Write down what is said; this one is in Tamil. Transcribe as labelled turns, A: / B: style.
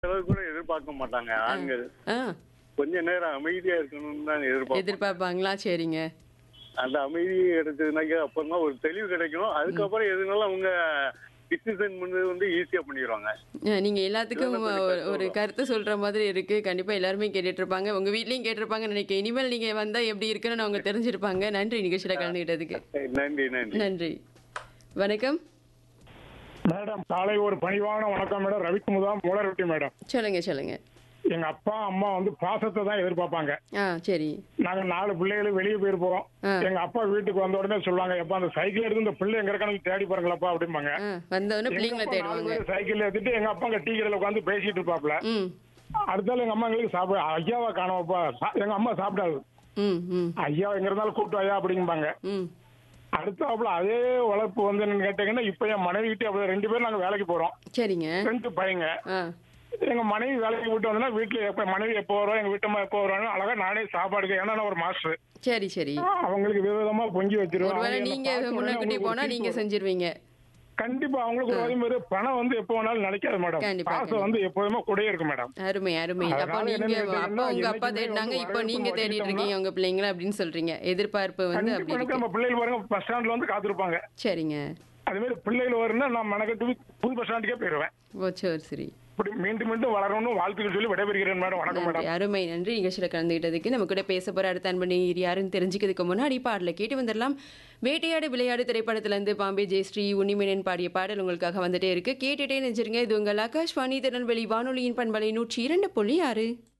A: அளவுக்கு கூட எதிர்பார்க்க மாட்டாங்க ஆண்கள்
B: ஆ
A: கொஞ்ச நேரம் அமைதியா இருக்கணும்னு தான் எதிர்பார்ப்போம்
B: எதிர்பார்ப்பாங்களா சரிங்க
A: அந்த அமைதி கிடைச்சதுனாக்க அப்புறம் தான் ஒரு தெளிவு கிடைக்கும் அதுக்கப்புறம் எதுனாலும் அவங்க டிசிஷன் பண்ணது வந்து ஈஸியா பண்ணிடுவாங்க
B: ஆ, நீங்க எல்லாத்துக்கும் ஒரு- ஒரு கருத்து சொல்ற மாதிரி இருக்கு கண்டிப்பா எல்லாருமே கேட்டுட்டு இருப்பாங்க உங்க வீட்லயும் கேட்டிருப்பாங்க நினைக்கிறேன் இனிமேல் நீங்க வந்தா எப்படி இருக்குன்னு அவங்க தெரிஞ்சிருப்பாங்க நன்றி நிகழ்ச்சியில கலந்துகிட்டதுக்கு
A: நன்றி நன்றி
B: நன்றி வணக்கம்
C: மேடம் காலை ஒரு பணிவான வணக்கம் மேடம் ரவிக்குமுதா மூலரொட்டி மேடம்
B: சொல்லுங்க சொல்லுங்க
C: எங்க அப்பா அம்மா வந்து பாசத்தை தான் எதிர்பார்ப்பாங்க
B: ஆ சரி
C: நாங்க நாலு பிள்ளைகளும் வெளியே போயிருப்போம்
B: ஆ.
C: எங்க அப்பா வீட்டுக்கு வந்த உடனே சொல்லுவாங்க எப்பா அந்த சைக்கிள் எடுத்து இந்த பிள்ளை எங்க இருக்கானு தேடி பாருங்களப்பா அப்படிம்பாங்க
B: ஆ வந்தவொடனே பிள்ளைங்களை
C: எங்க அப்பா நாலு
B: தேடுவாங்க
C: பேரும் சைக்கிள் எடுத்துட்டு எங்க அப்பா அங்க டீ கடையில உட்காந்து பேசிட்டு இருப்பாப்ல
B: ம்
C: அடுத்தால எங்க அம்மா எங்களுக்கு சாப்பிட ஐயாவா காணோம்ப்பா சா- எங்க அம்மா சாப்பிடாது
B: ம் ம்
C: ஐயா எங்க இருந்தாலும் கூப்பிட்டு ஐயா அப்படிம்பாங்க
B: ம்
C: அடுத்தாப்புல அதே வளர்ப்பு வந்து என்னன்னு கேட்டீங்கன்னா இப்ப என் மனைவி கிட்ட அப்படி ரெண்டு பேரும் நாங்க வேலைக்கு போறோம்
B: சரிங்க
C: ரெண்டு பையங்க
B: ஆ
C: எங்க மனைவி வேலைக்கு விட்டு வந்தோம்னா வீட்டுல எப்ப மனைவி எப்போ வரும் எங்க வீட்டம்மா எப்போ வருவாங்க அழகா நானே சாப்பாடுக்கு ஏன்னா நான் ஒரு மாஸ்டர்
B: சரி சரி
C: அவங்களுக்கு விதவிதமா பொங்கி வச்சிருவேன்
B: ஒருவேளை
C: அவங்க என்னை
B: நீங்க
C: பார்த்த உடனே
B: முன்னக்கூட்டி
C: அவங்களுக்கு
B: போனா
C: ஒரு
B: நீங்க
C: சிரிப்பு வரும்.
B: செஞ்சிருவீங்க
C: கண்டிப்பா அவங்களுக்கு ஒரு அதே மாதிரி பணம் வந்து எப்போ வேணாலும் நினைக்காது மேடம்
B: கண்டிப்பா,
C: பாசம் வந்து எப்போதுமே கூடயே இருக்கு மேடம்
B: அருமை அருமை அப்போ
C: அதனால
B: நீங்க
C: என்னன்னு கேட்டீங்கன்னா,
B: அப்பா உங்க அப்பா
C: என்னைக்குமே
B: தேடினாங்க
C: வந்து
B: இப்போ நீங்க
C: வரவேற்பு
B: தேடிட்டு இருக்கீங்க உங்க பிள்ளைங்கள அப்படின்னு சொல்றீங்க எதிர்பார்ப்பு வந்து
C: கண்டிப்பா
B: அப்படி
C: எனக்கு
B: இருக்கு
C: நம்ம பிள்ளைகள் பாருங்க பஸ் ஸ்டாண்ட்ல வந்து காத்திருப்பாங்க
B: சரிங்க
C: அதே மாதிரி பிள்ளைகள் வரும்னா நான் மெனக்கட்டு புது பஸ் ஸ்டாண்டுக்கே போயிருவேன்
B: ஓ சரி சரி
C: இப்படி மீண்டும் மீண்டும் வளரணும்னு வாழ்த்துக்கள் சொல்லி விடைபெறுகிறேன் மேடம் வணக்கம்
B: நன்றி
C: மேடம்
B: அருமை நன்றி நிகழ்ச்சியில கலந்துகிட்டதுக்கு நம்ம கூட பேச போற அடுத்த அன்பு நீர் யாருன்னு தெரிஞ்சுக்கிறதுக்கு முன்னாடி பாடல கேட்டு வந்துடலாம் வேட்டையாடு விளையாடு திரைப்படத்துல இருந்து பாம்பே ஜெயஸ்ரீ உன்னிமேனன் பாடிய பாடல் உங்களுக்காக வந்துட்டே இருக்கு கேட்டுட்டே நினைச்சிருங்க இது உங்கள் ஆகாஷ்வாணி திருநெல்வேலி வானொலியின் பண்பலை நூற்றி இரண்டு புள்ளி ஆறு